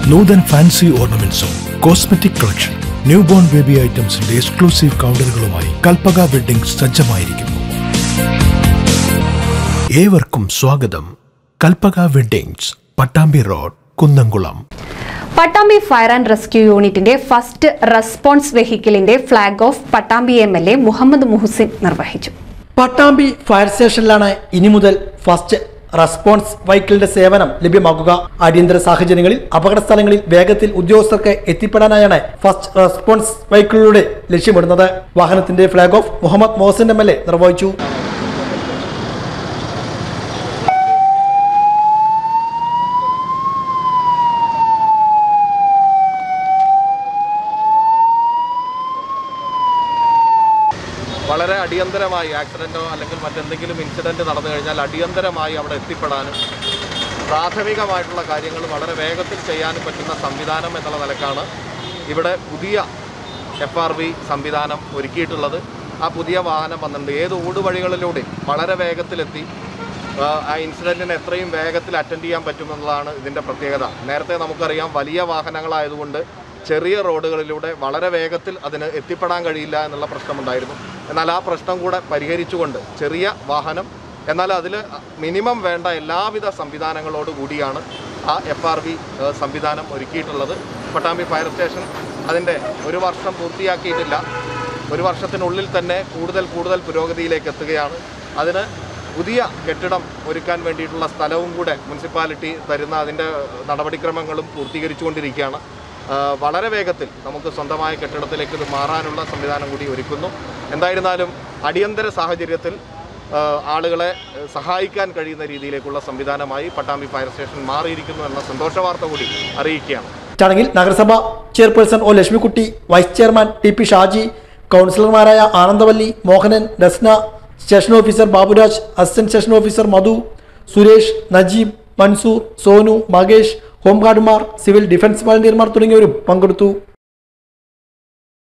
നൂതൻ fancy ഓർണമെന്റ്സും cosmetic collection new born baby ഐറ്റംസിന്റെ exclusive കൗണ്ടറുകളുമായി കൽപ്പക വെഡിംഗ് സജ്ജമായിരിക്കുന്നു ഏവർക്കും സ്വാഗതം Kalpaka weddings Pattambi road Kunnamkulam Pattambi fire and rescue യൂണിറ്റിന്റെ ഫസ്റ്റ് റെസ്പോൺസ് വെഹിക്കിളിന്റെ flag off Pattambi M L A Muhammad Muhasin നിർവഹിച്ചു പട്ടാമ്പി ഫയർ സ്റ്റേഷനിലാണ് ഇനി മുതൽ ഫസ്റ്റ് റെസ്പോൺസ് വെഹിക്കിളിന്റെ സേവനം ലഭ്യമാക്കുക അടിയന്തര സാഹചര്യങ്ങളിൽ അപകട സ്ഥലങ്ങളിൽ വേഗത്തിൽ ഉദ്യോഗസ്ഥർക്ക് എത്തിപ്പെടാനായാണ് ഫസ്റ്റ് റെസ്പോൺസ് വെഹിക്കിളിലൂടെ ലക്ഷ്യമിടുന്നത് വാഹനത്തിന്റെ flag off Muhammad Mohasin M L A നിർവഹിച്ചു വളരെ അടിയന്തരമായി ആക്സിഡൻറ്റോ അല്ലെങ്കിൽ മറ്റെന്തെങ്കിലും ഇൻസിഡൻറ്റ് നടന്നു കഴിഞ്ഞാൽ അടിയന്തരമായി അവിടെ എത്തിപ്പെടാനും പ്രാഥമികമായിട്ടുള്ള കാര്യങ്ങൾ വളരെ വേഗത്തിൽ ചെയ്യാനും പറ്റുന്ന സംവിധാനം എന്നുള്ള നിലക്കാണ് ഇവിടെ പുതിയ എഫ് ആർ വി സംവിധാനം ഒരുക്കിയിട്ടുള്ളത് ആ പുതിയ വാഹനം വന്നിട്ടുണ്ട് ഏത് ഊടുവഴികളിലൂടെ വളരെ വേഗത്തിലെത്തി ആ, ആ ഇൻസിഡൻറ്റിന് എത്രയും വേഗത്തിൽ അറ്റൻഡ് ചെയ്യാൻ പറ്റുമെന്നതാണ് ഇതിൻ്റെ പ്രത്യേകത നേരത്തെ നമുക്കറിയാം വലിയ വാഹനങ്ങളായതുകൊണ്ട് ചെറിയ റോഡുകളിലൂടെ വളരെ വേഗത്തിൽ അതിന് എത്തിപ്പെടാൻ കഴിയില്ല എന്നുള്ള പ്രശ്നമുണ്ടായിരുന്നു എന്നാൽ ആ പ്രശ്നം കൂടെ പരിഹരിച്ചുകൊണ്ട് ചെറിയ വാഹനം എന്നാൽ അതിൽ മിനിമം വേണ്ട എല്ലാവിധ സംവിധാനങ്ങളോട് കൂടിയാണ് ആ എഫ് ആർ വി സംവിധാനം ഒരുക്കിയിട്ടുള്ളത് പട്ടാമ്പി ഫയർ സ്റ്റേഷൻ അതിൻ്റെ ഒരു വർഷം പൂർത്തിയാക്കിയിട്ടില്ല ഒരു വർഷത്തിനുള്ളിൽ തന്നെ കൂടുതൽ കൂടുതൽ പുരോഗതിയിലേക്ക് എത്തുകയാണ് അതിന് പുതിയ കെട്ടിടം ഒരുക്കാൻ വേണ്ടിയിട്ടുള്ള സ്ഥലവും കൂടെ മുനിസിപ്പാലിറ്റി തരുന്ന അതിൻ്റെ നടപടിക്രമങ്ങളും പൂർത്തീകരിച്ചുകൊണ്ടിരിക്കുകയാണ് ആ, വളരെ വേഗത്തിൽ നമുക്ക് സ്വന്തമായ കെട്ടിടത്തിലേക്ക് ഇത് മാറാനുള്ള സംവിധാനം കൂടി ഒരുക്കുന്നു എന്തായിരുന്നാലും അടിയന്തര സാഹചര്യത്തിൽ ആ, ആളുകളെ ആ, സഹായിക്കാൻ കഴിയുന്ന രീതിയിലേക്കുള്ള സംവിധാനമായി പട്ടാമ്പി ഫയർ സ്റ്റേഷൻ മാറിയിരിക്കുന്നു എന്ന സന്തോഷ വാർത്ത കൂടി അറിയിക്കുകയാണ് ചടങ്ങിൽ നഗരസഭ chairperson O Lakshmikutty vice chairman T P Shaji കൗൺസിലർമാരായ Anandavalli Mohanan Rasna station officer Baburaj assistant station officer Madhu Suresh Najeeb Mansoor Sonu Makesh ഹോംഗാർഡുമാർ സിവിൽ ഡിഫൻസ് വളണ്ടിയർമാർ തുടങ്ങിയവരും പങ്കെടുത്തു